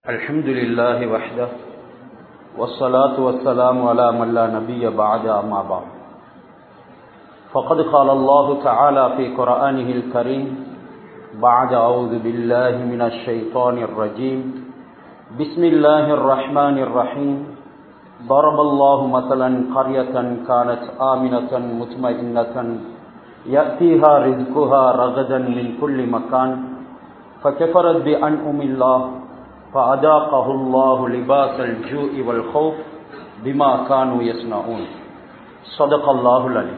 الحمد لله وحده والصلاة والسلام على من لا نبي بعد أما بعد فقد قال الله تعالى في قرآنه الكريم بعد أعوذ بالله من الشيطان الرجيم بسم الله الرحمن الرحيم ضرب الله مثلا قرية كانت آمنة مطمئنة يأتيها رزقها رغدا من كل مكان فكفرت بأنعم الله فأذاقه الله لباس الجوع والخوف بما كانوا يصنعون صدق الله العليم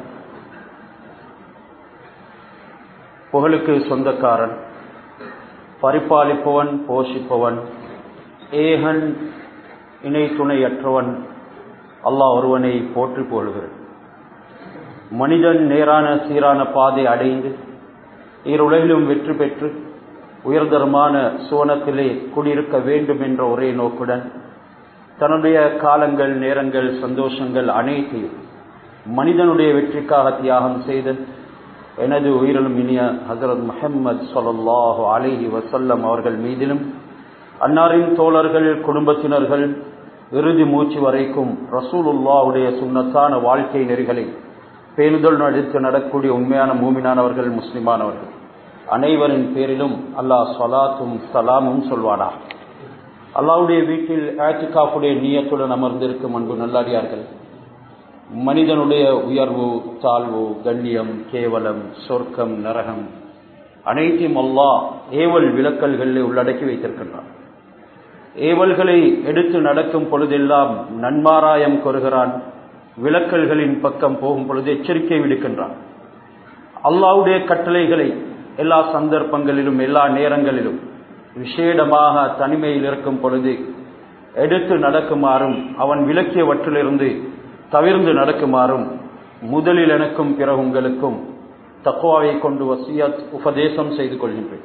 புகழுக்கு சொந்தக்காரன் பரிபாலிப்பவன் போஷிப்பவன் ஏகன் இணை துணையற்றவன் அல்லாஹ் ஒருவனை போற்றி போழுகிறேன் மனிதன் நேரான சீரான பாதை அடைந்து இருளையிலும் வெற்றி பெற்று உயர்தரமான சுவனத்திலே குடியிருக்க வேண்டும் என்ற ஒரே நோக்குடன் தன்னுடைய காலங்கள் நேரங்கள் சந்தோஷங்கள் அனைத்தையும் மனிதனுடைய வெற்றிக்காக தியாகம் செய்து எனது உயிரிலும் இனிய ஹசரத் முஹம்மது சொல்லாஹு அலிஹி வசல்லம் அவர்கள் மீதிலும் அன்னாரின் தோழர்கள் குடும்பத்தினர்கள் இறுதி மூச்சு வரைக்கும் ரசூலுல்லாவுடைய சுண்ணத்தான வாழ்க்கை நெறிகளை பேணுதல் நடித்து நடக்கூடிய உண்மையான மூமினானவர்கள் முஸ்லிமானவர்கள் அனைவரின் பேரிலும் அல்லாஹ் சொலாத்தும் சலாமும் சொல்வானா அல்லாவுடைய வீட்டில் ஆட்சிக்காப்புடைய நீயத்துடன் அமர்ந்திருக்கும் அன்பு நல்லாடியார்கள் மனிதனுடைய உயர்வு தாழ்வு கண்ணியம் கேவலம் சொர்க்கம் நரகம் அனைத்தையும் அல்லாஹ் ஏவல் விளக்கல்களில் உள்ளடக்கி வைத்திருக்கின்றான் ஏவல்களை எடுத்து நடக்கும் பொழுதெல்லாம் நன்மாராயம் கொருகிறான் விளக்கல்களின் பக்கம் போகும் பொழுது எச்சரிக்கை விடுக்கின்றான் அல்லாவுடைய கட்டளைகளை எல்லா சந்தர்ப்பங்களிலும் எல்லா நேரங்களிலும் விசேடமாக தனிமையில் இருக்கும் பொழுது எடுத்து நடக்குமாறும் அவன் விளக்கியவற்றிலிருந்து தவிர்ந்து நடக்குமாறும் முதலில் எனக்கும் பிறகு உங்களுக்கும் தக்குவாவை கொண்டு வசியத் உபதேசம் செய்து கொள்கின்றேன்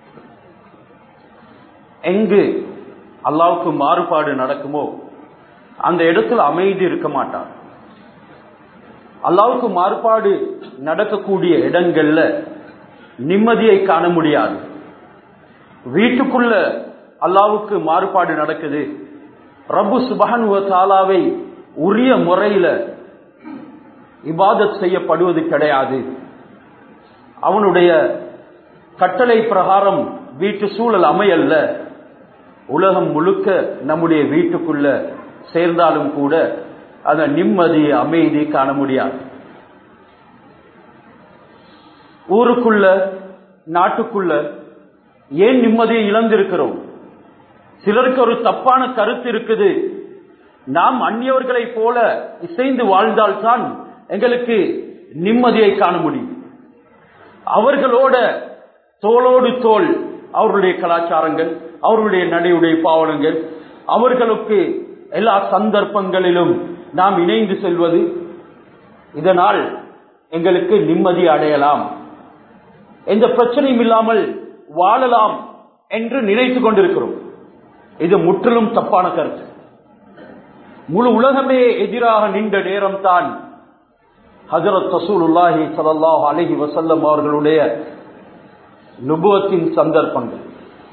எங்கு அல்லாவுக்கு மாறுபாடு நடக்குமோ அந்த இடத்துல அமைதி இருக்க மாட்டார் அல்லாவுக்கு மாறுபாடு நடக்கக்கூடிய இடங்கள்ல நிம்மதியை காண முடியாது வீட்டுக்குள்ள அல்லாவுக்கு மாறுபாடு நடக்குது ரப்பு சுபஹன் தாலாவை உரிய முறையில இபாதத் செய்யப்படுவது கிடையாது அவனுடைய கட்டளை பிரகாரம் வீட்டு சூழல் அமையல்ல உலகம் முழுக்க நம்முடைய வீட்டுக்குள்ள சேர்ந்தாலும் கூட அந்த நிம்மதி அமைதி காண முடியாது ஊருக்குள்ள நாட்டுக்குள்ள ஏன் நிம்மதியை இழந்திருக்கிறோம் சிலருக்கு ஒரு தப்பான கருத்து இருக்குது நாம் அந்நியவர்களை போல இசைந்து வாழ்ந்தால்தான் எங்களுக்கு நிம்மதியை காண முடியும் அவர்களோட தோளோடு தோல் அவர்களுடைய கலாச்சாரங்கள் அவர்களுடைய நடையுடைய பாவனங்கள் அவர்களுக்கு எல்லா சந்தர்ப்பங்களிலும் நாம் இணைந்து செல்வது இதனால் எங்களுக்கு நிம்மதி அடையலாம் எந்த பிரச்சனையும் இல்லாமல் வாழலாம் என்று நினைத்துக் கொண்டிருக்கிறோம் இது முற்றிலும் தப்பான கருத்து முழு உலகமே எதிராக நின்ற நேரம் தான் ஹசரத் ரசூலுல்லாஹி சல்லாஹ் அலஹி வசல்லம் அவர்களுடைய நுபுவத்தின் சந்தர்ப்பங்கள்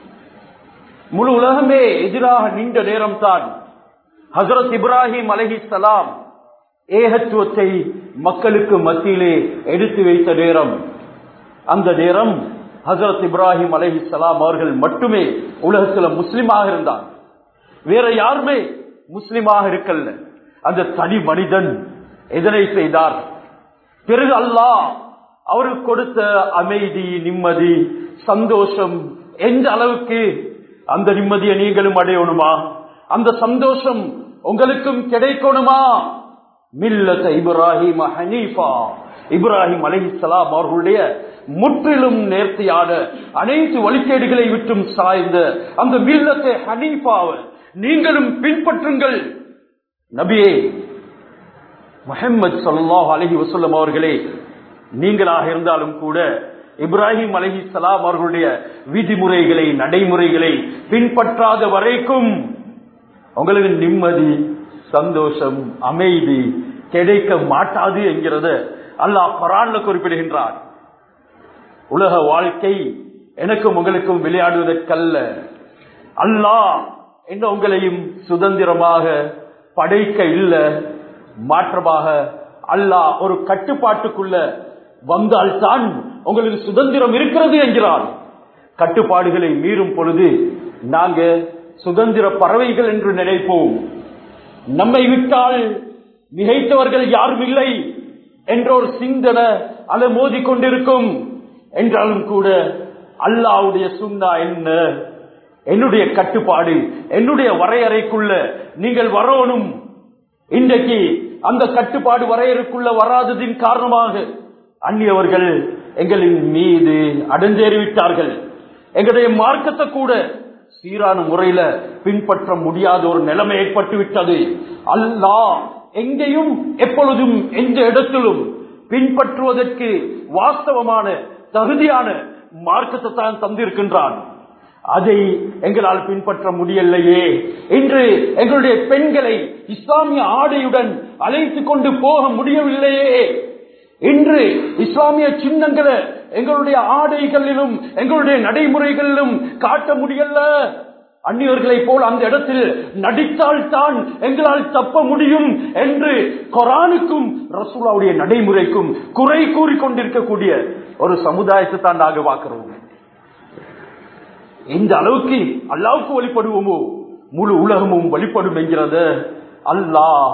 முழு உலகமே எதிராக நின்ற நேரம் தான் ஹசரத் இப்ராஹிம் அலஹி சலாம் ஏகத்துவத்தை மக்களுக்கு மத்தியிலே எடுத்து வைத்த நேரம் அந்த நேரம் ஹசரத் இப்ராஹிம் அலஹி சலாம் அவர்கள் மட்டுமே உலகத்தில் முஸ்லிமாக இருந்தார் வேற யாருமே முஸ்லிமாக இருக்கல்ல அந்த தனி மனிதன் எதனை செய்தார் பிறகு அல்லாஹ் அவருக்கு கொடுத்த அமைதி நிம்மதி சந்தோஷம் எந்த அளவுக்கு அந்த நிம்மதியை நீங்களும் அடையணுமா அந்த சந்தோஷம் உங்களுக்கும் கிடைக்கணுமா மில்லத்த இப்ராஹிம் ஹனீஃபா இப்ராஹிம் அலிசலாம் அவர்களுடைய முற்றிலும் நேர்த்தியான அனைத்து வழிகேடுகளை விட்டும் சாய்ந்த அந்த மில்லத்தை ஹனீஃபாவை நீங்களும் பின்பற்றுங்கள் நபியே முஹம்மது சொல்லாஹ் அலஹி வசல்லம் அவர்களே நீங்களாக இருந்தாலும் கூட இப்ராஹிம் அலஹி சலாம் அவர்களுடைய விதிமுறைகளை நடைமுறைகளை பின்பற்றாத வரைக்கும் உங்களுக்கு நிம்மதி சந்தோஷம் அமைதி கிடைக்க மாட்டாது என்கிறத அல்லாஹ் பரான்ல குறிப்பிடுகின்றார் உலக வாழ்க்கை எனக்கும் உங்களுக்கும் விளையாடுவதற்கல்ல அல்லாஹ் என்ன உங்களையும் சுதந்திரமாக படைக்க இல்ல மாற்றமாக அல்லாஹ் ஒரு கட்டுப்பாட்டுக்குள்ள வந்தால்தான் உங்களுக்கு சுதந்திரம் இருக்கிறது என்கிறான் கட்டுப்பாடுகளை மீறும் பொழுது நாங்க சுதந்திர பறவைகள் என்று நினைப்போம் நம்மை விட்டால் மிகைத்தவர்கள் யாரும் இல்லை என்ற ஒரு சிந்தனை அதை மோதி கொண்டிருக்கும் என்றாலும் கூட அல்லாவுடைய சுண்ணா என்ன என்னுடைய கட்டுப்பாடு என்னுடைய வரையறைக்குள்ள நீங்கள் வரணும் இன்றைக்கு அந்த கட்டுப்பாடு வரையறைக்குள்ள வராததின் காரணமாக அந்நியவர்கள் எங்களின் மீது அடஞ்சேறிவிட்டார்கள் எங்களுடைய மார்க்கத்தை கூட சீரான முறையில பின்பற்ற முடியாத ஒரு நிலைமை ஏற்பட்டு விட்டது அல்லாஹ் எங்கேயும் எப்பொழுதும் எந்த இடத்திலும் பின்பற்றுவதற்கு வாஸ்தவமான தகுதியான மார்க்கத்தை தான் தந்திருக்கின்றான் அதை எங்களால் பின்பற்ற முடியலையே இன்று எங்களுடைய பெண்களை இஸ்லாமிய ஆடையுடன் அழைத்துக் கொண்டு போக முடியவில்லையே இன்று இஸ்லாமிய சின்னங்களை எங்களுடைய ஆடைகளிலும் எங்களுடைய நடைமுறைகளிலும் காட்ட முடியல அந்நியர்களை போல் அந்த இடத்தில் நடித்தால் தான் எங்களால் தப்ப முடியும் என்று கொரானுக்கும் ரசூலாவுடைய நடைமுறைக்கும் குறை கூறிக்கொண்டிருக்கக்கூடிய ஒரு சமுதாயத்தை தான் நாங்கள் பார்க்கிறோம் எந்த அளவுக்கு அல்லாவுக்கு வழிபடுவோமோ முழு உலகமும் வழிபடும் என்கிறது அல்லாஹ்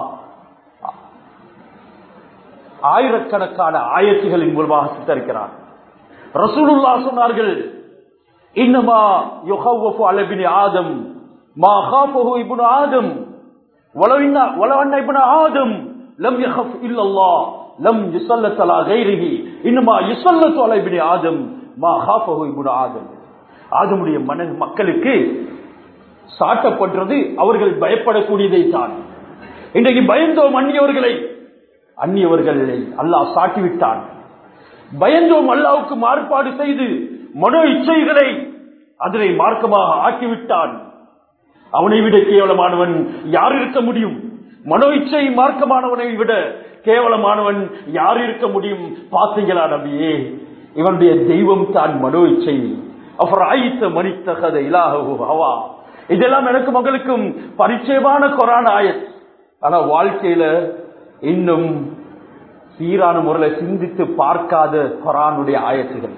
ஆயிரக்கணக்கான ஆயத்துகளின் மூலமாக சித்தரிக்கிறார் ரசூலுல்லா சொன்னார்கள் இன்னமா யுகவஃபு அலபினி ஆதம் மா ஹாஃபஹு இப்னு ஆதம் வலவின்னா வலவன்ன இப்னு ஆதம் லம் யஹஃப் இல்லல்லாஹ் லம் யுஸல்லத் அலா கைரிஹி இன்னமா யுஸல்லத்து அலா இப்னி ஆதம் மா ஹாஃபஹு இப்னு ஆதம் ஆதமுடைய மன மக்களுக்கு சாட்டப்படுறது அவர்கள் பயப்படக்கூடியதை தான் இன்றைக்கு பயந்தோம் அந்நியவர்களை அந்நியவர்களை அல்லாஹ் சாட்டிவிட்டான் பயந்தோம் அல்லாவுக்கு மாறுபாடு செய்து மனோ இச்சைகளை அதனை மார்க்கமாக ஆக்கிவிட்டான் அவனை விட கேவலமானவன் யார் இருக்க முடியும் மனோ இச்சை மார்க்கமானவனை விட கேவலமானவன் யார் இருக்க முடியும் பார்த்தீங்களா நபியே இவனுடைய தெய்வம் தான் மனோ இச்சை அப்புறம் ஆயித்த மணித்தகத இலாஹு ஹவா இதெல்லாம் எனக்கு மகளுக்கும் பரிச்சயமான கொரான ஆயத் ஆனா வாழ்க்கையில இன்னும் சீரான முறையில் சிந்தித்து பார்க்காத கொரானுடைய ஆயத்துகள்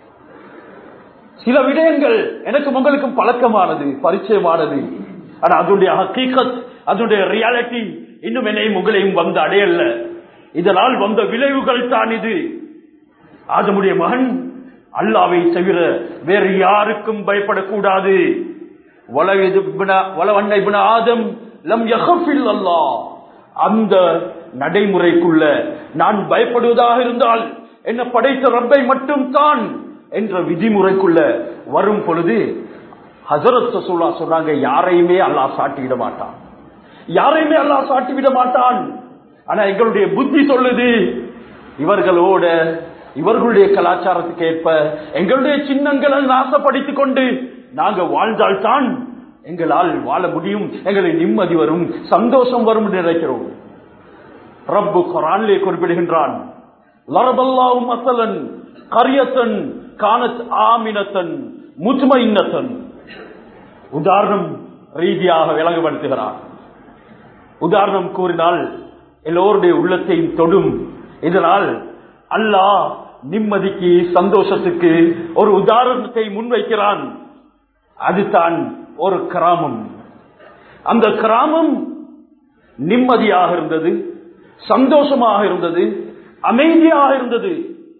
சில விடயங்கள் எனக்கு உங்களுக்கும் பழக்கமானது பரிச்சயமானது ஆனா அதனுடைய ஹக்கீகத் அதனுடைய ரியாலிட்டி இன்னும் என்னையும் உங்களையும் வந்து அடையல இதனால் வந்த விளைவுகள் தான் இது ஆதமுடைய மகன் அல்லாவை தவிர வேறு யாருக்கும் பயப்படக்கூடாது ஆதம் லம் அல்லா அந்த நடைமுறைக்குள்ள நான் பயப்படுவதாக இருந்தால் என்ன படைத்த ரப்பை மட்டும் தான் என்ற விதிமுறைக்குள்ள வரும் பொழுது ஹசரத் சசூலா சொன்னாங்க யாரையுமே அல்லாஹ் சாட்டிவிட மாட்டான் யாரையுமே அல்லாஹ் சாட்டிவிட மாட்டான் ஆனா எங்களுடைய புத்தி சொல்லுது இவர்களோட இவர்களுடைய கலாச்சாரத்துக்கு ஏற்ப எங்களுடைய சின்னங்களை நாசப்படுத்திக் கொண்டு நாங்க வாழ்ந்தால்தான் எங்களால் வாழ முடியும் எங்களை நிம்மதி வரும் சந்தோஷம் வரும் என்று நினைக்கிறோம் ரப்பு குரானிலே குறிப்பிடுகின்றான் லரபல்லாவும் மசலன் கரியத்தன் கானத் ஆமினத்தன் முத்துமைன்னத்தன் உதாரணம் ரீதியாக விளங்கப்படுத்துகிறார் உதாரணம் கூறினால் எல்லோருடைய உள்ளத்தையும் தொடும் இதனால் அல்லாஹ் நிம்மதிக்கு சந்தோஷத்துக்கு ஒரு உதாரணத்தை முன்வைக்கிறான் அதுதான் ஒரு கிராமம் அந்த கிராமம் நிம்மதியாக இருந்தது சந்தோஷமாக இருந்தது அமைதியாக இருந்தது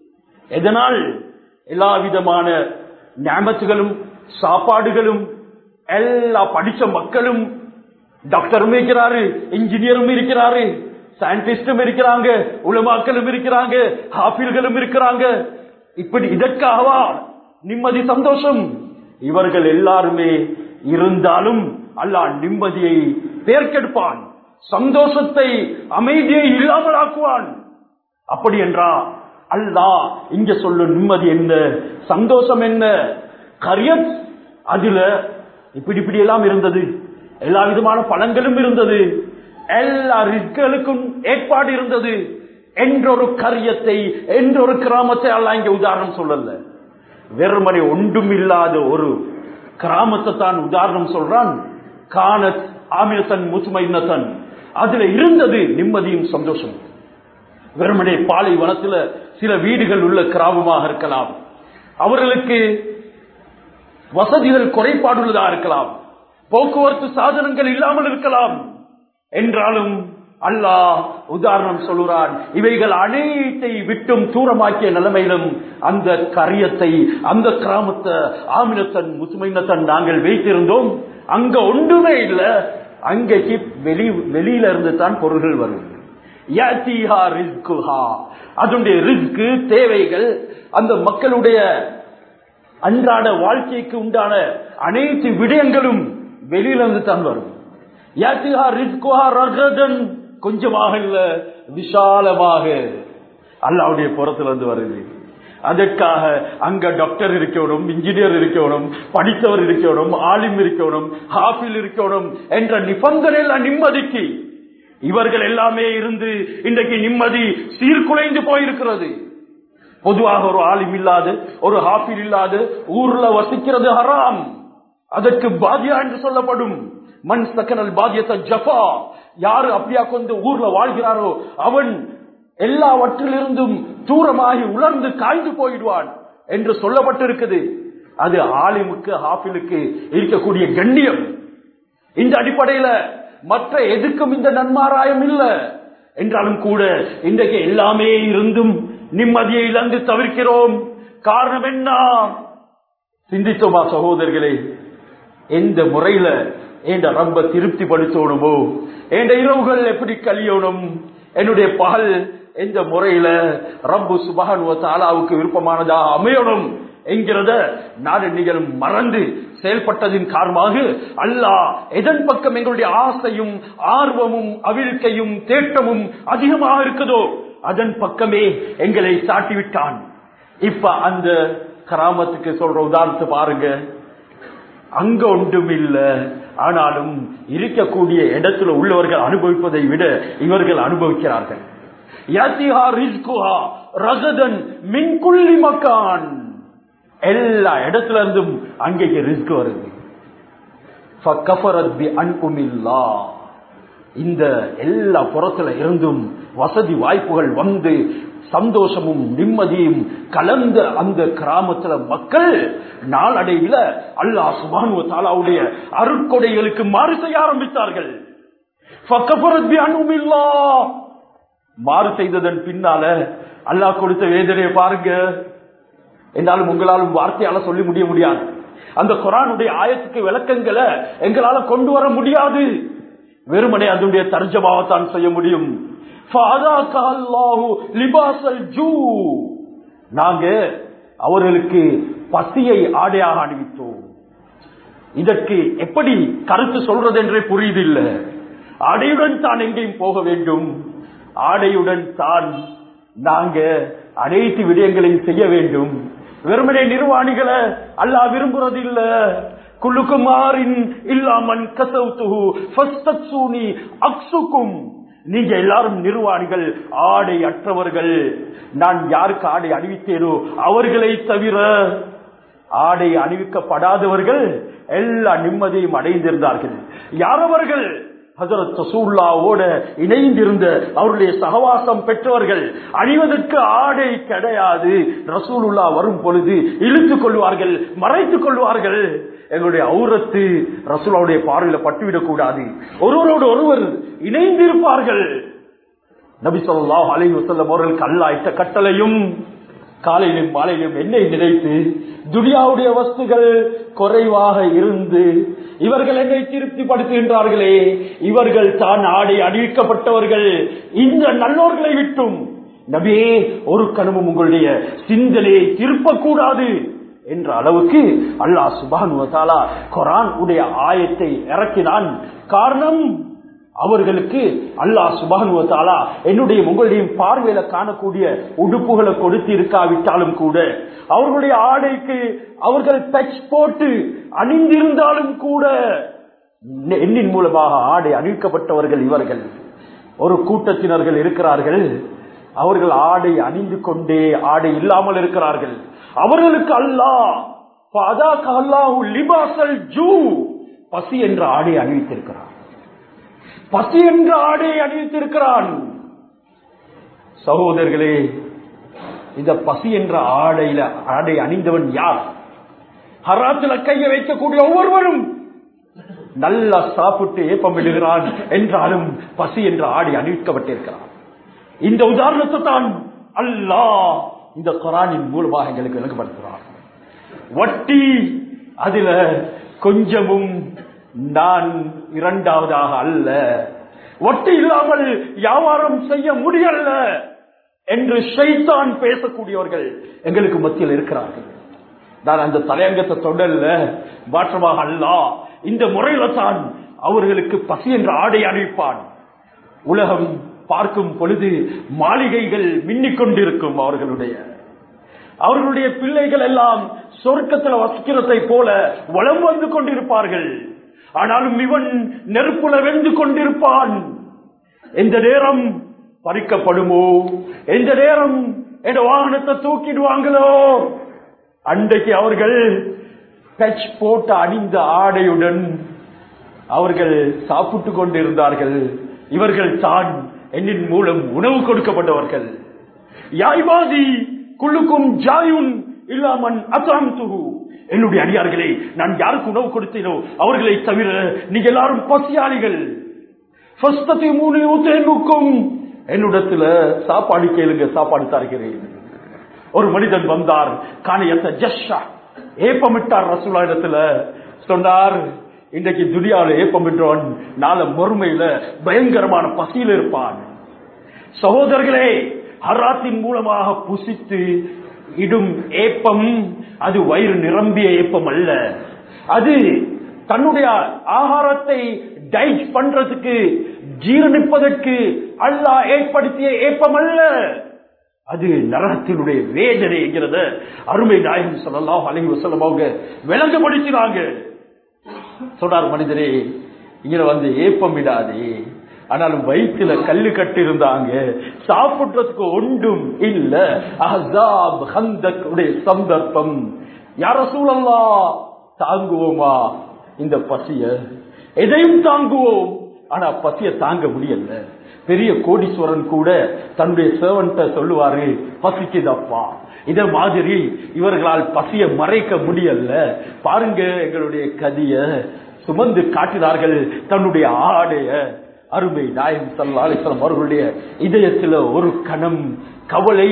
எதனால் எல்லா விதமான ஞாபகங்களும் சாப்பாடுகளும் எல்லா படிச்ச மக்களும் டாக்டரும் இருக்கிறாரு இன்ஜினியரும் இருக்கிறாரு சயின்டிஸ்டும் இருக்கிறாங்க உலமாக்களும் இருக்கிறாங்க ஹாஃபில்களும் இருக்கிறாங்க இப்படி இதற்காகவா நிம்மதி சந்தோஷம் இவர்கள் எல்லாருமே இருந்தாலும் அல்லாஹ் நிம்மதியை பேர்க்கெடுப்பான் சந்தோஷத்தை அமைதியை இல்லாமல் ஆக்குவான் அப்படி என்றா அல்லாஹ் இங்க சொல்லும் நிம்மதி என்ன சந்தோஷம் என்ன கரியத் அதுல இப்படி இப்படி எல்லாம் இருந்தது எல்லா விதமான பழங்களும் இருந்தது எல்லா ரிஸ்களுக்கும் ஏற்பாடு இருந்தது என்றொரு கரியத்தை என்றொரு கிராமத்தை அல்ல இங்க உதாரணம் சொல்லல வெறுமனை ஒன்றும் இல்லாத ஒரு கிராமத்தை தான் உதாரணம் சொல்றான் கானத் ஆமினத்தன் முத்துமைனத்தன் அதுல இருந்தது நிம்மதியும் சந்தோஷம் வெறுமனே பாலைவனத்துல சில வீடுகள் உள்ள கிராமமாக இருக்கலாம் அவர்களுக்கு வசதிகள் குறைபாடுள்ளதா இருக்கலாம் போக்குவரத்து சாதனங்கள் இல்லாமல் இருக்கலாம் என்றாலும் அல்லாஹ் உதாரணம் சொல்லுறான் இவைகள் அனைத்தை விட்டும் தூரமாக்கிய நிலைமையிலும் அந்த கரியத்தை அந்த கிராமத்தை ஆமினத்தன் முத்துமைனத்தன் நாங்கள் வைத்திருந்தோம் அங்க ஒன்றுமே இல்ல அங்கேக்கு வெளி வெளியில இருந்து தான் பொருள்கள் வரும் யாத்திஹா ரிஸ்குஹா. அதனுடைய ரிஸ்கு தேவைகள் அந்த மக்களுடைய அன்றாட வாழ்க்கைக்கு உண்டான அனைத்து விடயங்களும் வெளியிலிருந்து தான் வரும் யாத்திஹா ரிஸ்குஹா ரகதன் கொஞ்சமாக இல்ல விசாலமாக அல்லாவுடைய புறத்திலிருந்து வருது அதற்காக அங்க டாக்டர் இருக்கணும் இன்ஜினியர் இருக்கணும் படித்தவர் இருக்கணும் ஆலிம் இருக்கணும் ஹாஃபில் இருக்கணும் என்ற நிபந்தனை எல்லாம் நிம்மதிக்கு இவர்கள் எல்லாமே இருந்து இன்றைக்கு நிம்மதி சீர்குலைந்து போயிருக்கிறது பொதுவாக ஒரு ஆலிம் இல்லாது ஒரு ஹாஃபில் இல்லாது ஊர்ல வசிக்கிறது ஹராம் அதற்கு பாதியா என்று சொல்லப்படும் மண் சக்கனல் பாதியத்தை ஜஃபா யாரு அப்படியா கொண்டு ஊர்ல வாழ்கிறாரோ அவன் எல்லாவற்றிலிருந்தும் தூரமாகி உலர்ந்து காய்ந்து போயிடுவான் என்று சொல்லப்பட்டிருக்குது அது ஆலிமுக்கு ஹாஃபிலுக்கு இருக்கக்கூடிய கண்ணியம் இந்த அடிப்படையில மற்ற எதுக்கும் இந்த நன்மாராயம் இல்ல என்றாலும் கூட இன்றைக்கு எல்லாமே இருந்தும் நிம்மதியை இழந்து தவிர்க்கிறோம் காரணம் என்ன சிந்தித்தோமா சகோதரர்களே எந்த முறையில என்ற ரம்ப திருப்தி படுத்தணுமோ என்ற இரவுகள் எப்படி கழியணும் என்னுடைய பகல் எந்த முறையில ரப்பு சுபகன் தாலாவுக்கு விருப்பமானதா அமையணும் என்கிறத நாடு நிகழும் மறந்து செயல்பட்டதின் காரணமாக அல்லாஹ் எதன் பக்கம் எங்களுடைய ஆசையும் ஆர்வமும் அவிழ்க்கையும் தேட்டமும் அதிகமாக இருக்குதோ அதன் பக்கமே எங்களை சாட்டிவிட்டான் இப்ப அந்த கிராமத்துக்கு சொல்ற உதாரணத்தை பாருங்க அங்க ஒன்றும் இல்ல ஆனாலும் இருக்கக்கூடிய இடத்துல உள்ளவர்கள் அனுபவிப்பதை விட இவர்கள் அனுபவிக்கிறார்கள் யாத்திஹா ரிஸ்குஹா ரகதன் மின்குள்ளி மக்கான் எல்லா இடத்துல இருந்தும் அங்கேக்கு ரிஸ்க் வருது ஃபக்கஃபரத் பி அன்குமில்லா. இந்த எல்லா புறத்துல இருந்தும் வசதி வாய்ப்புகள் வந்து சந்தோஷமும் நிம்மதியும் கலந்த அந்த கிராமத்துல மக்கள் நாளடைவில அல்லாஹ் சுபானுவ தாலாவுடைய அருட்கொடைகளுக்கு மாறு செய்ய ஆரம்பித்தார்கள் ஃபக்கஃபரத் பி அன்குமில்லா. மாறு செய்ததன் பின்னால அல்லாஹ் கொடுத்த வேதனையை பாருங்க என்னாலும் உங்களாலும் வார்த்தையால சொல்லி முடிய முடியாது அந்த குரானுடைய ஆயத்துக்கு விளக்கங்களை எங்களால கொண்டு வர முடியாது வெறுமனே அதனுடைய தர்ஜமாவத்தான் செய்ய முடியும் فَأَذَاقَ اللَّهُ لِبَاسَ الْجُوعِ. நாங்க அவர்களுக்கு பசியை ஆடையாக அணிவித்தோம் இதற்கு எப்படி கருத்து சொல்றது என்றே புரியுதில்லை ஆடையுடன் தான் எங்கேயும் போக வேண்டும் ஆடையுடன் தான் நாங்க அனைத்து விடயங்களையும் செய்ய வேண்டும் வெறுமனே நிர்வாணிகளை அல்லாஹ் விரும்புறது இல்ல குழுக்குமாரின் இல்லாமன் கசவுத்துஹு ஃபஸ்தக்சூனி அக்சுக்கும் நீங்க எல்லாரும் நிர்வாணிகள் ஆடை அற்றவர்கள் நான் யாருக்கு ஆடை அணிவித்தேனோ அவர்களை தவிர ஆடை அணிவிக்கப்படாதவர்கள் எல்லா நிம்மதியும் அடைந்திருந்தார்கள் யாரவர்கள் ஹசரத் ரசூல்லாவோட இணைந்திருந்த அவருடைய சகவாசம் பெற்றவர்கள் அணிவதற்கு ஆடை கிடையாது ரசூலுல்லா வரும் பொழுது இழுத்துக் கொள்வார்கள் மறைத்துக் கொள்வார்கள் எங்களுடைய ஔரத்து ரசூலாவுடைய பார்வையில பட்டுவிடக் கூடாது ஒருவரோடு ஒருவர் இணைந்திருப்பார்கள் நபி சொல்லாஹ் அலை வசல்லம் அவர்களுக்கு அல்லா இட்ட கட்டளையும் காலையிலும் மாலையிலும் என்னை நினைத்து துனியாவுடைய வஸ்துகள் குறைவாக இருந்து இவர்கள் என்னை திருப்திப்படுத்துகின்றார்களே இவர்கள் தான் ஆடை அணிவிக்கப்பட்டவர்கள் இந்த நல்லோர்களை விட்டும் நபியே ஒரு கணமும் உங்களுடைய சிந்தனையை திருப்பக்கூடாது என்ற அளவுக்கு அல்லாஹ் சுபான் குரான் உடைய ஆயத்தை இறக்கினான் காரணம் அவர்களுக்கு அல்லாஹ் சுபானுவத்தாலா என்னுடைய உங்களுடைய பார்வையில காணக்கூடிய உடுப்புகளை கொடுத்து இருக்காவிட்டாலும் கூட அவர்களுடைய ஆடைக்கு அவர்கள் டச் போட்டு அணிந்திருந்தாலும் கூட எண்ணின் மூலமாக ஆடை அணிவிக்கப்பட்டவர்கள் இவர்கள் ஒரு கூட்டத்தினர்கள் இருக்கிறார்கள் அவர்கள் ஆடை அணிந்து கொண்டே ஆடை இல்லாமல் இருக்கிறார்கள் அவர்களுக்கு அல்லாஹ் அல்லாஹு லிபாசல் ஜூ பசி என்ற ஆடை அணிவித்திருக்கிறான் பசி என்ற ஆடை அணிவித்திருக்கிறான் சகோதரர்களே இந்த பசி என்ற ஆடையில ஆடை அணிந்தவன் யார் ஹராத்துல கையை வைக்கக்கூடிய ஒவ்வொருவரும் நல்லா சாப்பிட்டு ஏப்பம் விடுகிறான் என்றாலும் பசி என்ற ஆடை அணிவிக்கப்பட்டிருக்கிறான் இந்த உதாரணத்தை தான் அல்லாஹ் இந்த குரானின் மூலமாக எங்களுக்கு விளக்கப்படுத்துகிறான் வட்டி அதுல கொஞ்சமும் நான் இரண்டாவதாக அல்ல வட்டி இல்லாமல் வியாபாரம் செய்ய முடியல என்று ஷைத்தான் பேசக்கூடியவர்கள் எங்களுக்கு மத்தியில் இருக்கிறார்கள் நான் அந்த தலையங்கத்தை தொடரல மாற்றமாக அல்ல இந்த முறையில தான் அவர்களுக்கு பசி என்ற ஆடை அணிவிப்பான் உலகம் பார்க்கும் பொழுது மாளிகைகள் மின்னிக் கொண்டிருக்கும் அவர்களுடைய அவர்களுடைய பிள்ளைகள் எல்லாம் சொர்க்கத்தில் வசிக்கிறதை போல வளம் வந்து கொண்டிருப்பார்கள் ஆனாலும் இவன் நெருப்புல வெந்து கொண்டிருப்பான் எந்த நேரம் பறிக்கப்படுமோ எந்த நேரம் என் வாகனத்தை தூக்கிடுவாங்களோ அன்றைக்கு அவர்கள் டச் போட்ட அணிந்த ஆடையுடன் அவர்கள் சாப்பிட்டுக் கொண்டிருந்தார்கள் இவர்கள் தான் என்னின் மூலம் உணவு கொடுக்கப்பட்டவர்கள் யாய்வாதி குழுக்கும் ஜாயுன் இல்லாமன் அசாம் துகு என்னுடைய அடியார்களே நான் யாருக்கு உணவு கொடுத்தேனோ அவர்களை தவிர நீங்க எல்லாரும் பசியாளிகள் மூணு ஊத்தேனுக்கும் என்னிடத்துல சாப்பாடு கேளுங்க சாப்பாடு தருகிறேன் ஒரு மனிதன் வந்தார் காணியத்த ஜஷா ஏப்பமிட்டார் ரசூலா இடத்துல சொன்னார் இன்றைக்கு துனியாவில் ஏப்பமின்றவன் நாள மறுமையில பயங்கரமான பசியில் இருப்பான் சகோதரர்களே ஹராத்தின் மூலமாக புசித்து இடும் ஏப்பம் அது வயிறு நிரம்பிய ஏப்பம் அல்ல அது தன்னுடைய ஆகாரத்தை டைஜ் பண்றதுக்கு ஜீரணிப்பதற்கு அல்லாஹ் ஏற்படுத்திய ஏப்பம் அல்ல அது நரகத்தினுடைய வேதனை என்கிறத அருமை நாயகம் சொல்லலாம் அலைஹி வசல்லம் அவங்க விளங்கப்படுத்தினாங்க சொன்னார் மனிதரே இங்க வந்து ஏப்பம் விடாதே ஆனாலும் வயிற்றுல கல்லு கட்டி இருந்தாங்க சாப்பிடுறதுக்கு ஒன்றும் இல்ல அஹாப் ஹந்தக் உடைய சந்தர்ப்பம் யார சூழல்லா தாங்குவோமா இந்த பசிய எதையும் தாங்குவோம் ஆனா பசிய தாங்க முடியல பெரிய கோடீஸ்வரன் கூட தன்னுடைய சேவன்ட்ட சொல்லுவாரு பசிக்குதப்பா இத மாதிரி இவர்களால் பசிய மறைக்க முடியல பாருங்க எங்களுடைய கதிய சுமந்து காட்டினார்கள் தன்னுடைய ஆடைய அருமை நாயம் சல்லாலிசலம் அவர்களுடைய இதயத்தில் ஒரு கணம் கவலை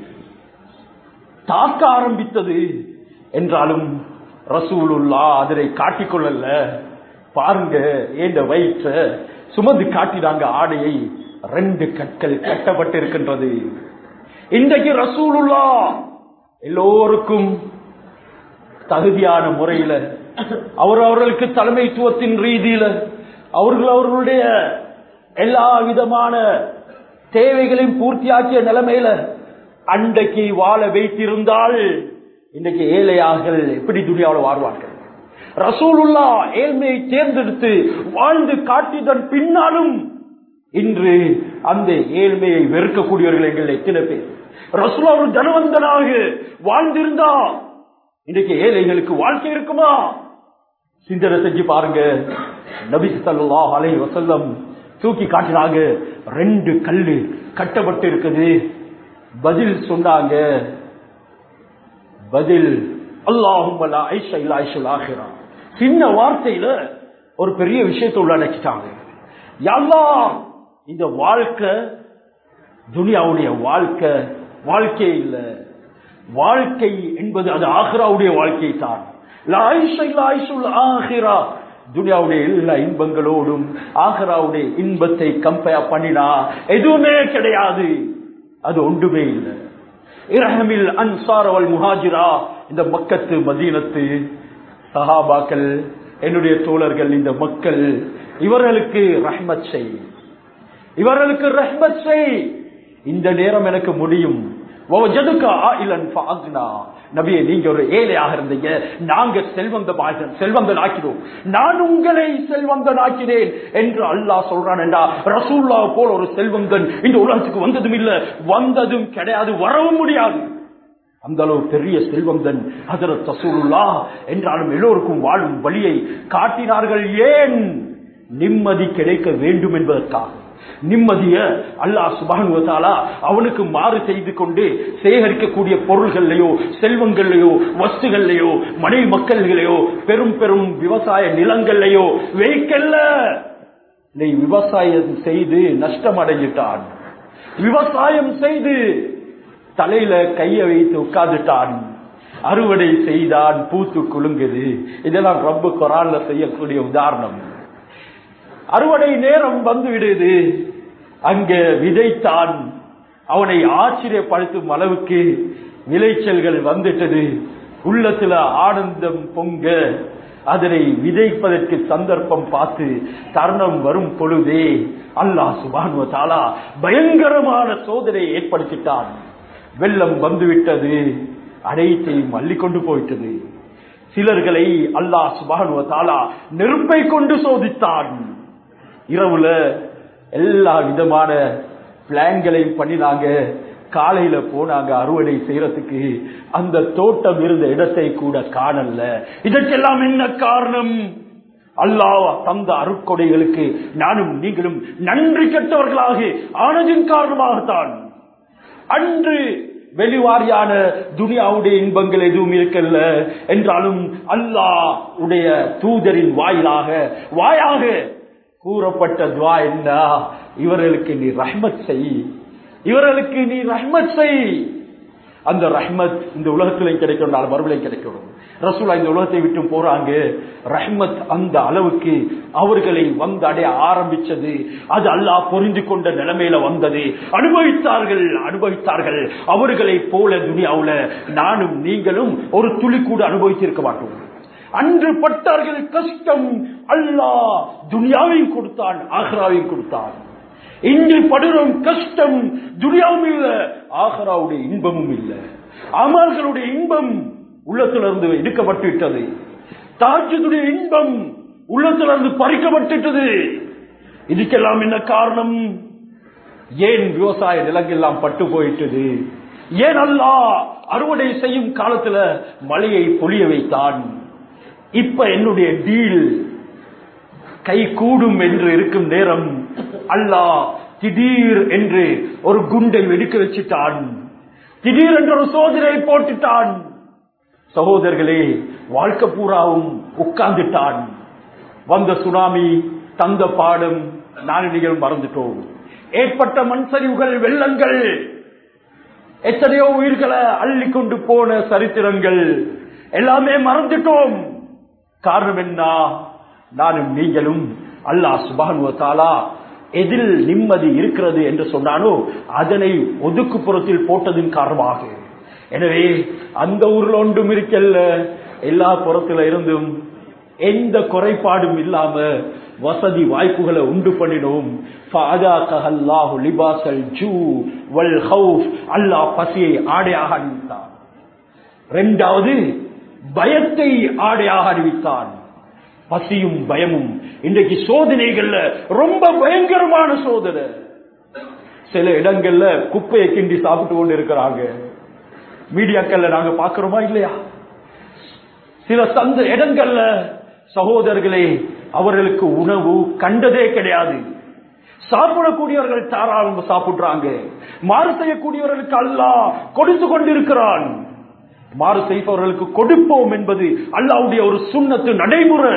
தாக்க ஆரம்பித்தது என்றாலும் ரசூலுல்லா அதனை காட்டிக்கொள்ளல பாருங்க ஏண்ட வயிற்ற சுமந்து காட்டினாங்க ஆடையை ரெண்டு கற்கள் கட்டப்பட்டிருக்கின்றது இன்றைக்கு ரசூலுல்லா எல்லோருக்கும் தகுதியான முறையில அவர் அவர்களுக்கு தலைமைத்துவத்தின் ரீதியில அவர்கள் அவர்களுடைய எல்லா விதமான தேவைகளையும் பூர்த்தியாக்கிய நிலைமையில அன்றைக்கு வாழ வைத்திருந்தால் இன்றைக்கு ஏழையார்கள் எப்படி துணியாவில் வாழ்வார்கள் ரசூலுல்லா ஏழ்மையை தேர்ந்தெடுத்து வாழ்ந்து காட்டியதன் பின்னாலும் இன்று அந்த ஏழ்மையை வெறுக்கக்கூடியவர்கள் எங்கள் எத்தனை பேர் ரசூலா ஒரு தனவந்தனாக வாழ்ந்திருந்தா இன்றைக்கு ஏழைகளுக்கு வாழ்க்கை இருக்குமா சிந்தனை செஞ்சு பாருங்க நபி ஸல்லல்லாஹு அலைஹி வஸல்லம் தூக்கி காட்டினாங்க ரெண்டு கல்லு கட்டப்பட்டு இருக்குது பதில் சொன்னாங்க பதில் அல்லாஹும் ஐஷா இல்ல ஐஷுல் ஆகிறா சின்ன வார்த்தையில ஒரு பெரிய விஷயத்தை உள்ளடக்கிட்டாங்க யல்லா இந்த வாழ்க்கை துனியாவுடைய வாழ்க்கை வாழ்க்கை இல்ல வாழ்க்கை என்பது அது ஆஹ்ராவுடைய வாழ்க்கை தான் துனியாவுடைய எல்லா இன்பங்களோடும் ஆஹராவுடைய இன்பத்தை கம்பேர் பண்ணினா எதுவுமே கிடையாது அது ஒன்றுமே இல்லை இரஹமில் அன்சாரவல் முஹாஜிரா இந்த மக்கத்து மதீனத்து சஹாபாக்கள் என்னுடைய தோழர்கள் இந்த மக்கள் இவர்களுக்கு ரஹ்மத் செய் இவர்களுக்கு ரஹ்மத் செய் இந்த நேரம் எனக்கு முடியும் நபியை நீங்க ஒரு ஏழையாக இருந்தீங்க நாங்க செல்வந்தமாக செல்வந்தன் ஆக்கிறோம் நான் உங்களை செல்வந்தன் ஆக்கிறேன் என்று அல்லாஹ் சொல்றான் என்றா ரசூல்லா போல் ஒரு செல்வந்தன் இந்த உலகத்துக்கு வந்ததும் இல்ல வந்ததும் கிடையாது வரவும் முடியாது அந்த அளவு பெரிய செல்வந்தன் ஹஜரத் ரசூலுல்லா என்றாலும் எல்லோருக்கும் வாழும் வழியை காட்டினார்கள் ஏன் நிம்மதி கிடைக்க வேண்டும் என்பதற்காக நிம்மதிய அல்லாஹ் சுபானுவத்தாலா அவனுக்கு மாறு செய்து கொண்டு சேகரிக்கக்கூடிய பொருள்கள்லையோ செல்வங்கள்லையோ வஸ்துகள்லையோ மனைவி மக்கள்களையோ பெரும் பெரும் விவசாய நிலங்கள்லையோ வைக்கல்ல நீ விவசாயம் செய்து நஷ்டம் அடைஞ்சிட்டான் விவசாயம் செய்து தலையில கைய வைத்து உட்கார்ந்துட்டான் அறுவடை செய்தான் பூத்து குலுங்குது இதெல்லாம் ரொம்ப குரான்ல செய்யக்கூடிய உதாரணம் அறுவடை நேரம் வந்து விடுது அங்க விதைத்தான் அவனை ஆச்சரியப்படுத்தும் அளவுக்கு விளைச்சல்கள் வந்துட்டது உள்ளத்துல ஆனந்தம் பொங்க அதனை விதைப்பதற்கு சந்தர்ப்பம் பார்த்து தருணம் வரும் பொழுதே அல்லாஹ் சுபானுவ தாலா பயங்கரமான சோதனை ஏற்படுத்திட்டான் வெள்ளம் வந்துவிட்டது அனைத்தையும் அள்ளி கொண்டு போயிட்டது சிலர்களை அல்லாஹ் சுபானுவ தாலா நெருப்பை கொண்டு சோதித்தான் இரவுல எல்லா விதமான பிளான்களையும் பண்ணினாங்க காலையில போனாங்க அறுவடை செய்யறதுக்கு அந்த தோட்டம் இருந்த இடத்தை கூட காணல இதற்கெல்லாம் என்ன காரணம் அல்லாஹ் தந்த அருட்கொடைகளுக்கு நானும் நீங்களும் நன்றி கெட்டவர்களாக ஆனதின் காரணமாகத்தான் அன்று வெளிவாரியான துனியாவுடைய இன்பங்கள் எதுவும் இருக்கல்ல என்றாலும் அல்லாஹ் உடைய தூதரின் வாயிலாக வாயாக கூறப்பட்ட துவா என்ன இவர்களுக்கு நீ ரஹ்மத் செய் இவர்களுக்கு நீ ரஹ்மத் செய் அந்த ரஹ்மத் இந்த உலகத்திலையும் கிடைக்கும் நாலு மறுபடியும் கிடைக்கணும் ரசூலா இந்த உலகத்தை விட்டு போறாங்க ரஹ்மத் அந்த அளவுக்கு அவர்களை வந்து அடைய ஆரம்பிச்சது அது அல்லாஹ் புரிந்து கொண்ட நிலைமையில வந்தது அனுபவித்தார்கள் அனுபவித்தார்கள் அவர்களை போல துனியாவுல நானும் நீங்களும் ஒரு துளி கூட அனுபவித்திருக்க மாட்டோம் அன்று பட்டார்கள் கஷ்டம் அல்லாஹ் துனியாவையும் கொடுத்தான் ஆஹ்ராவையும் கொடுத்தான் இன்று படுறோம் கஷ்டம் துனியாவும் இல்ல ஆஹராவுடைய இன்பமும் இல்ல அமல்களுடைய இன்பம் உள்ளத்திலிருந்து எடுக்கப்பட்டு விட்டது தாஜத்துடைய இன்பம் உள்ளத்திலிருந்து பறிக்கப்பட்டுட்டது இதுக்கெல்லாம் என்ன காரணம் ஏன் விவசாய நிலங்கெல்லாம் பட்டு போயிட்டது ஏன் அல்லா அறுவடை செய்யும் காலத்துல மழையை பொழிய வைத்தான் இப்ப என்னுடைய டீல் கை கூடும் என்று இருக்கும் நேரம் அல்லாஹ் திடீர் என்று ஒரு குண்டை வெடிக்க வச்சுட்டான் திடீர் என்று ஒரு சோதனை போட்டுட்டான் சகோதரர்களே வாழ்க்கை பூராவும் உட்கார்ந்துட்டான் வந்த சுனாமி தந்த பாடம் நாளினிகள் மறந்துட்டோம் ஏற்பட்ட மண் சரிவுகள் வெள்ளங்கள் எத்தனையோ உயிர்களை அள்ளி கொண்டு போன சரித்திரங்கள் எல்லாமே மறந்துட்டோம் காரணம் என்ன நானும் நீங்களும் அல்லாஹ் சுபானுவத்தாலா எதில் நிம்மதி இருக்கிறது என்று சொன்னானோ அதனை ஒதுக்குப்புறத்தில் போட்டதின் காரணமாக எனவே அந்த ஊர்ல ஒன்றும் இருக்கல்ல எல்லா புறத்துல இருந்தும் எந்த குறைபாடும் இல்லாம வசதி வாய்ப்புகளை உண்டு பண்ணினோம் அல்லாஹ் பசியை ஆடையாக அறிவித்தான் இரண்டாவது பயத்தை ஆடையாக அறிவித்தான் பசியும் பயமும் இன்றைக்கு சோதனைகள்ல ரொம்ப பயங்கரமான சோதனை சில இடங்கள்ல குப்பையை கிண்டி சாப்பிட்டு கொண்டு இருக்கிறாங்க மீடியாக்கள்ல நாங்க பாக்குறோமா இல்லையா சில சந்த இடங்கள்ல சகோதரர்களே அவர்களுக்கு உணவு கண்டதே கிடையாது சாப்பிடக்கூடியவர்கள் தாராளம் சாப்பிடுறாங்க மாறு செய்யக்கூடியவர்களுக்கு அல்லாஹ் கொடுத்து கொண்டிருக்கிறான் மாறு செய்பவர்களுக்கு கொடுப்போம் என்பது அல்லாவுடைய ஒரு சுண்ணத்து நடைமுறை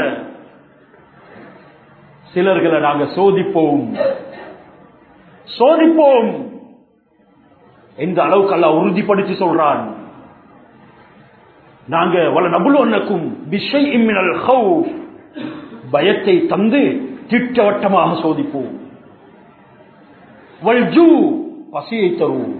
சிலர்களை நாங்க சோதிப்போம் சோதிப்போம் எந்த அளவுக்கு அல்ல உறுதிப்படுத்தி சொல்றான் நாங்க வள நபுலோன்னக்கும் விஷை இம்மினல் ஹவுஃப் பயத்தை தந்து திட்டவட்டமாக சோதிப்போம் வல்ஜூ பசியை தருவோம்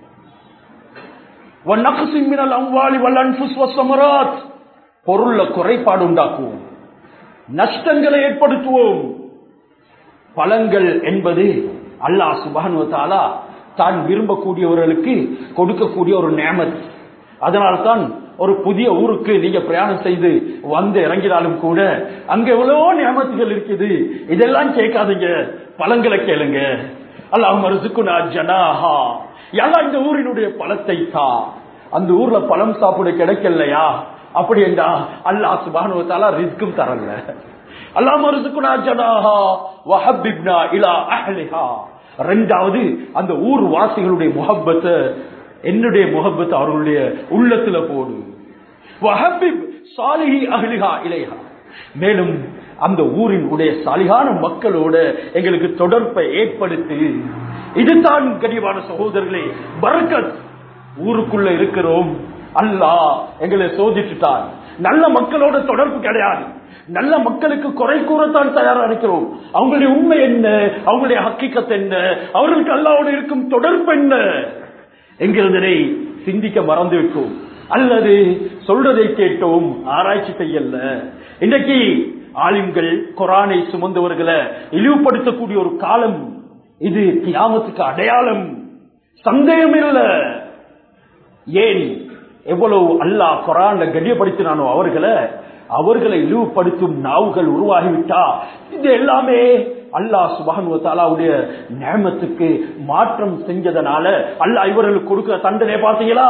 வன்னகசிமினல் அம்வாலி வல்லன்புஸ் வசமராத் பொருள்ல குறைபாடு உண்டாக்குவோம் நஷ்டங்களை ஏற்படுத்துவோம் பலங்கள் என்பது அல்லாஹ் சுபானுவத்தாலா தான் விரும்பக்கூடியவர்களுக்கு கொடுக்கக்கூடிய ஒரு நேமத் அதனால்தான் ஒரு புதிய ஊருக்கு நீங்க பிரயாணம் செய்து வந்து இறங்கினாலும் கூட அங்க எவ்வளவோ நியமத்துகள் இருக்குது இதெல்லாம் கேட்காதீங்க பழங்களை கேளுங்க அல்லாஹ் மருசுக்குனா ஜனாஹா எல்லாம் இந்த ஊரினுடைய பழத்தை தா அந்த ஊர்ல பழம் சாப்பிட கிடைக்கலையா அப்படி என்றா அல்லாஹ் சுபானுவத்தால ரிஸ்க்கும் தரல அல்லாம ரிசுக்குனா ஜனாஹா வஹப்பிப்னா இலா அஹ்லிஹா ரெண்டாவது அந்த ஊர் வாசிகளுடைய முகப்பத்தை என்னுடைய முகப்பத்தை அவர்களுடைய உள்ளத்துல போடு வஹப்பிப் சாலிஹி அஹ்லிஹா இலைஹா மேலும் அந்த ஊரின் உடைய சாலிகான மக்களோட எங்களுக்கு தொடர்பை ஏற்படுத்தி இதுதான் கனிவான சகோதரர்களே பரக்கத் ஊருக்குள்ள இருக்கிறோம் அல்லாஹ் எங்களை சோதிச்சுட்டான் நல்ல மக்களோட தொடர்பு கிடையாது நல்ல மக்களுக்கு குறை கூறத்தான் தயாரா இருக்கிறோம் அவங்களுடைய உண்மை என்ன அவங்களுடைய ஹக்கிக்கத் என்ன அவர்களுக்கு அல்லாவோட இருக்கும் தொடர்பு என்ன என்கிறதனை சிந்திக்க மறந்து விட்டோம் அல்லது சொல்றதை கேட்டோம் ஆராய்ச்சி செய்யல இன்றைக்கு ஆலிம்கள் குரானை சுமந்தவர்களை இழிவுபடுத்தக்கூடிய ஒரு காலம் இது கியாமத்துக்கு அடையாளம் சந்தேகம் இல்ல ஏன் எவ்வளவு அல்லாஹ் குரான்ல கண்ணியப்படுத்தினானோ அவர்களை அவர்களை இழிவுபடுத்தும் நாவுகள் உருவாகிவிட்டா இது எல்லாமே அல்லாஹ் சுபானுவத்தாலாவுடைய நேமத்துக்கு மாற்றம் செஞ்சதனால அல்லாஹ் இவர்களுக்கு கொடுக்கிற தண்டனை பார்த்தீங்களா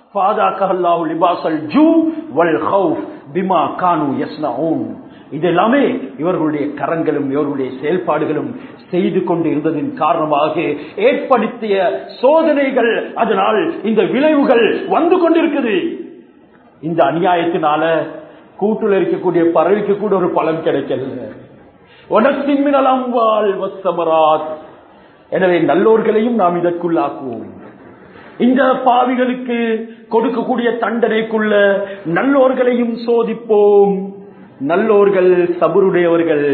இது எல்லாமே இவர்களுடைய கரங்களும் இவர்களுடைய செயல்பாடுகளும் செய்து கொண்டு இருந்ததின் காரணமாக ஏற்படுத்திய சோதனைகள் அதனால் இந்த விளைவுகள் வந்து கொண்டிருக்குது இந்த அநியாயத்தினால கூட்டுல இருக்கக்கூடிய பறவைக்கு கூட ஒரு பலன் கிடைக்கல எனவே நல்லோர்களையும் நாம் இதற்குள்ளாக்குவோம் இந்த பாவிகளுக்கு கொடுக்கக்கூடிய தண்டனைக்குள்ள நல்லோர்களையும் சோதிப்போம் நல்லோர்கள் சபருடையவர்கள்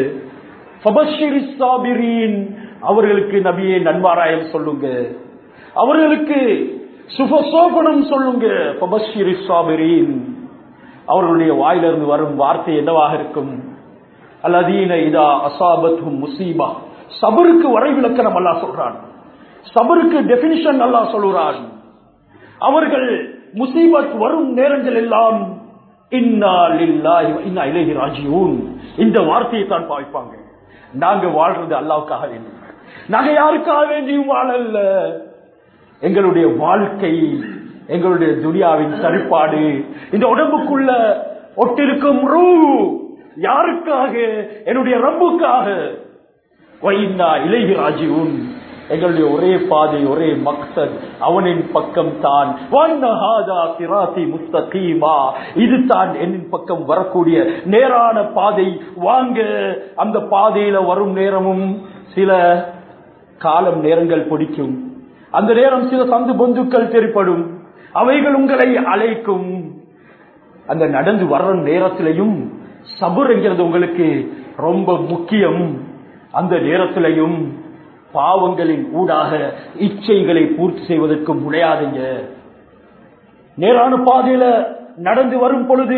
அவர்களுக்கு நபியே நன்மாராயம் சொல்லுங்க அவர்களுக்கு சுபசோபனம் சொல்லுங்க அவர்களுடைய வாயிலிருந்து வரும் வார்த்தை என்னவாக இருக்கும் அல்லதீன இதா அசாபத்தும் முசீபா சபருக்கு வரை விளக்கணம் அல்லா சொல்றான் சபருக்கு டெபினிஷன் அல்லா சொல்லுறான் அவர்கள் முசீபத் வரும் நேரங்கள் எல்லாம் இந்த வார்த்தையை தான் பாய்ப்பாங்க நாங்க வாழ்றது அல்லாவுக்காக வேண்டும் நாங்க யாருக்காக வேண்டியும் வாழல்ல எங்களுடைய வாழ்க்கை எங்களுடைய துனியாவின் சரிப்பாடு இந்த உடம்புக்குள்ள ஒட்டிருக்கும் ரூ யாருக்காக என்னுடைய ரப்புக்காக இலைகி ராஜீவன் எங்களுடைய ஒரே பாதை ஒரே மக்சத் அவனின் பக்கம் தான் இது தான் என்னின் பக்கம் வரக்கூடிய நேரான பாதை வாங்க அந்த பாதையில வரும் நேரமும் சில காலம் நேரங்கள் பிடிக்கும் அந்த நேரம் சில சந்து பொந்துக்கள் தெரிப்படும் அவைகள் உங்களை அழைக்கும் அந்த நடந்து வர்ற நேரத்திலையும் சபுர் என்கிறது உங்களுக்கு ரொம்ப முக்கியம் அந்த நேரத்திலையும் பாவங்களின் ஊடாக இச்சைகளை பூர்த்தி செய்வதற்கு முனையாதீங்க நேரான பாதையில நடந்து வரும் பொழுது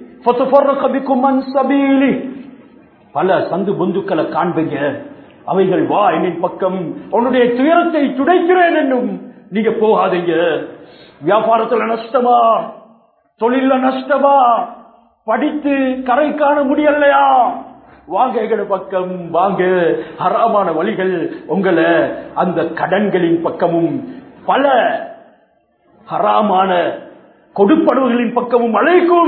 பல சந்து பொந்துக்களை காண்பீங்க அவைகள் வா என்னின் பக்கம் உன்னுடைய துயரத்தை துடைக்கிறேன் என்னும் நீங்க போகாதீங்க வியாபாரத்துல நஷ்டமா தொழில நஷ்டமா படித்து கரை காண முடியலையா வாங்க எங்கட பக்கம் வாங்க ஹராமான வழிகள் உங்களை அந்த கடன்களின் பக்கமும் பல ஹராமான கொடுப்படுவர்களின் பக்கமும் அழைக்கும்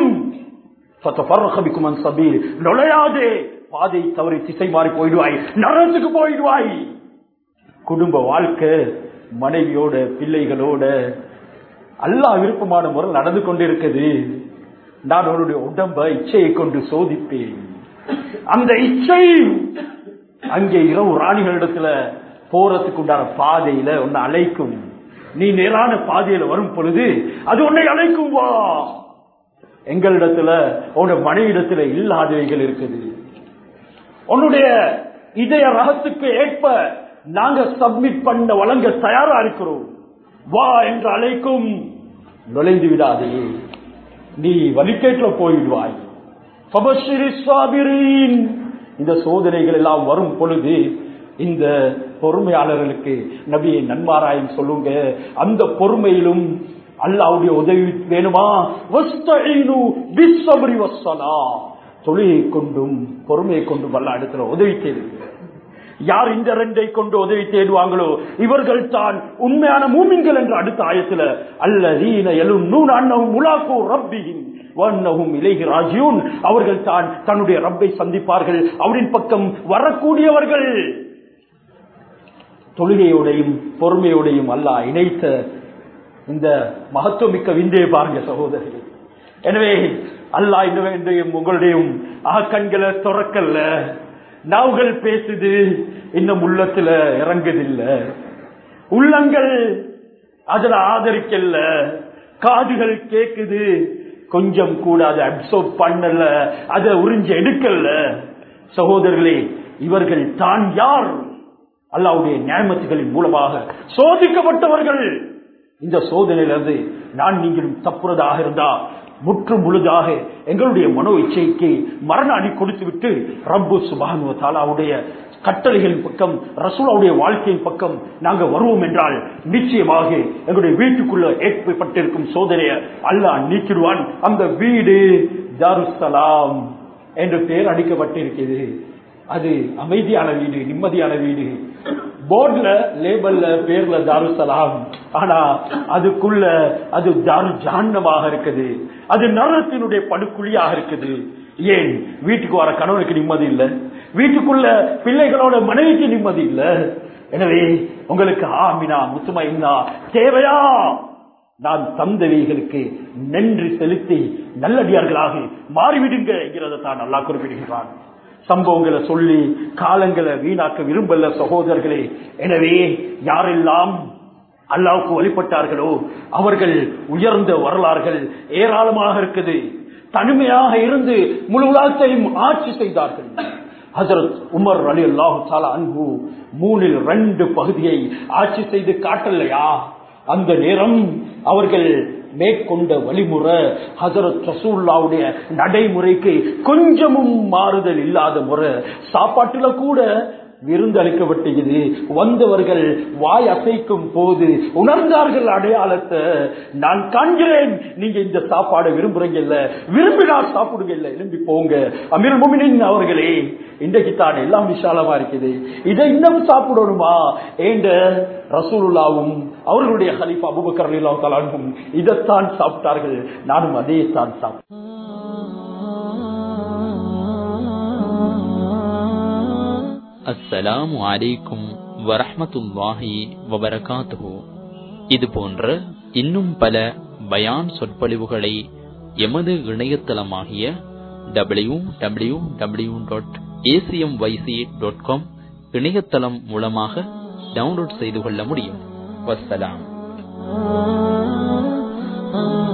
நுழையாதே பாதை தவறி திசை மாறி போயிடுவாய் நரத்துக்கு போயிடுவாய் குடும்ப வாழ்க்கை மனைவியோட பிள்ளைகளோட அல்லா விருப்பமான முறை நடந்து கொண்டிருக்குது நான் அவருடைய உடம்ப இச்சையை கொண்டு சோதிப்பேன் அந்த இச்சை அங்கே இரவு ராணிகளிடத்துல போறதுக்கு உண்டான பாதையில உன்னை அழைக்கும் நீ நேரான பாதையில வரும் பொழுது அது உன்னை அழைக்கும் வா எங்களிடத்துல உன்னோட மனைவிடத்துல இல்லாதவைகள் இருக்குது உன்னுடைய இதய ரகத்துக்கு ஏற்ப நாங்க சப்மிட் பண்ண வழங்க தயாரா இருக்கிறோம் வா என்று அழைக்கும் நுழைந்து விடாதே நீ வலிக்கேற்ற போயிடுவாய் இந்த சோதனைகள் எல்லாம் வரும் பொழுது இந்த பொறுமையாளர்களுக்கு நபியை நன்மாராயம் சொல்லுங்க அந்த பொறுமையிலும் அல்லாவுடைய உதவி வேணுமா தொழிலை கொண்டும் பொறுமையை கொண்டும் அல்ல இடத்துல உதவி செய்து யார் இந்த ரெண்டை கொண்டு உதவி தேடுவாங்களோ இவர்கள் தான் உண்மையான மூமின்கள் என்ற அடுத்த ஆயத்துல அல்லதீன எழுநூன் அன்னவும் முலாக்கோ ரப்பியின் வன்னஹும் இலைஹி ராஜியூன் அவர்கள் தான் தன்னுடைய ரப்பை சந்திப்பார்கள் அவரின் பக்கம் வரக்கூடியவர்கள் தொழுகையோடையும் பொறுமையோடையும் அல்லாஹ் இணைத்த இந்த மகத்துவமிக்க விந்தையை பாருங்க சகோதரர்கள் எனவே அல்லாஹ் இன்னும் உங்களுடையும் ஆக்கண்களை துறக்கல்ல நாவுகள் பேசுது இன்னும் உள்ளத்துல இறங்குதில்ல உள்ளங்கள் அதுல ஆதரிக்கல காதுகள் கேக்குது கொஞ்சம் கூட அதை அப்சர்வ் பண்ணல அதை உறிஞ்சு எடுக்கல சகோதரர்களே இவர்கள் தான் யார் அல்லாவுடைய நியாயமத்துகளின் மூலமாக சோதிக்கப்பட்டவர்கள் இந்த சோதனையிலிருந்து நான் நீங்களும் தப்புறதாக இருந்தா முற்று முழுதாக எங்களுடைய மனோ இச்சைக்கு மரண அடி கொடுத்து விட்டு ரப்பு சுபானு தாலாவுடைய கட்டளைகளின் பக்கம் ரசூலாவுடைய வாழ்க்கையின் பக்கம் நாங்க வருவோம் என்றால் நிச்சயமாக எங்களுடைய வீட்டுக்குள்ள ஏற்பட்டிருக்கும் சோதனையை அல்லாஹ் நீக்கிடுவான் அந்த வீடு தாருசலாம் என்று பெயர் அடிக்கப்பட்டிருக்கிறது அது அமைதியான வீடு நிம்மதியான வீடு போர்ட்ல லேபல்ல பேர்ல தாருசலாம் ஆனா அதுக்குள்ள அது தாரு ஜாண்டமாக இருக்குது அது நரத்தினுடைய படுக்குழியாக இருக்குது ஏன் வீட்டுக்கு வர கணவனுக்கு நிம்மதி இல்ல வீட்டுக்குள்ள பிள்ளைகளோட மனைவிக்கு நிம்மதி இல்ல எனவே உங்களுக்கு ஆமினா முத்துமைனா தேவையா நான் தந்தவைகளுக்கு நன்றி செலுத்தி நல்லடியார்களாக மாறிவிடுங்க என்கிறத தான் நல்லா குறிப்பிடுகிறான் சம்பவங்களை சொல்லி காலங்களை வீணாக்க விரும்பல சகோதரர்களே எனவே யாரெல்லாம் அல்லாவுக்கு வழிபட்டார்களோ அவர்கள் உயர்ந்த வரலாறுகள் ஏராளமாக இருக்குது தனிமையாக இருந்து முழு உலகத்தையும் ஆட்சி செய்தார்கள் ஹசரத் உமர் அலி அல்லாஹு சாலா அன்பு மூணில் ரெண்டு பகுதியை ஆட்சி செய்து காட்டலையா அந்த நேரம் அவர்கள் மேற்கொண்ட வழிமுறை ஹசரத் ரசூல்லாவுடைய நடைமுறைக்கு கொஞ்சமும் மாறுதல் இல்லாத முறை சாப்பாட்டுல கூட விருந்தளிக்கப்பட்டது வந்தவர்கள் வாய் அசைக்கும் போது உணர்ந்தார்கள் அடையாளத்தை நான் காண்கிறேன் நீங்க இந்த சாப்பாடை விரும்புறீங்கல்ல விரும்பினா சாப்பிடுங்க இல்ல எழும்பி போங்க அமீர் முமினின் அவர்களே இன்றைக்கு தான் எல்லாம் விசாலமா இருக்குது இதை இன்னும் சாப்பிடணுமா ஏண்ட ரசூலுல்லாவும் அவர்களுடைய ஹலிஃபா அபுபக்கர் அலிலாவும் தலானும் இதைத்தான் சாப்பிட்டார்கள் நானும் அதே தான் சாப்பிட்டேன் அஸ்ஸலாமு அலைக்கும் வரஹ்மத்துல்லாஹி வபரகாத்துஹு இது போன்ற இன்னும் பல பயான் சொற்பொழிவுகளை எமது இணையதளமாகிய W W W dot A C M Y C dot com இணையதளம் மூலமாக டவுன்லோட் செய்து கொள்ள முடியும் வஸ்ஸலாம்